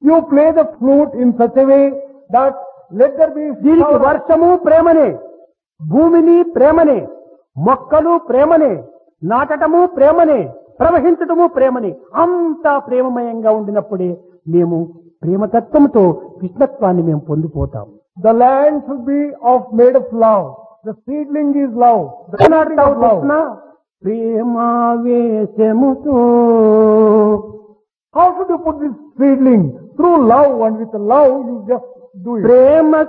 You play the flute in such a way that let there be దీనికి shower. వర్షము ప్రేమనే భూమిని ప్రేమనే మొక్కలు ప్రేమనే నాటటము ప్రేమనే ప్రవహించటము ప్రేమనే అంతా ప్రేమమయంగా ఉండినప్పుడే మేము ప్రేమతత్వంతో కృష్ణత్వాన్ని మేము పొందిపోతాం The land should be of made of love. The seedling is love. The seedling of love. Krishna ప్రేమావేశముతో How should you put this seedling? Through love and with love you just do it. Prema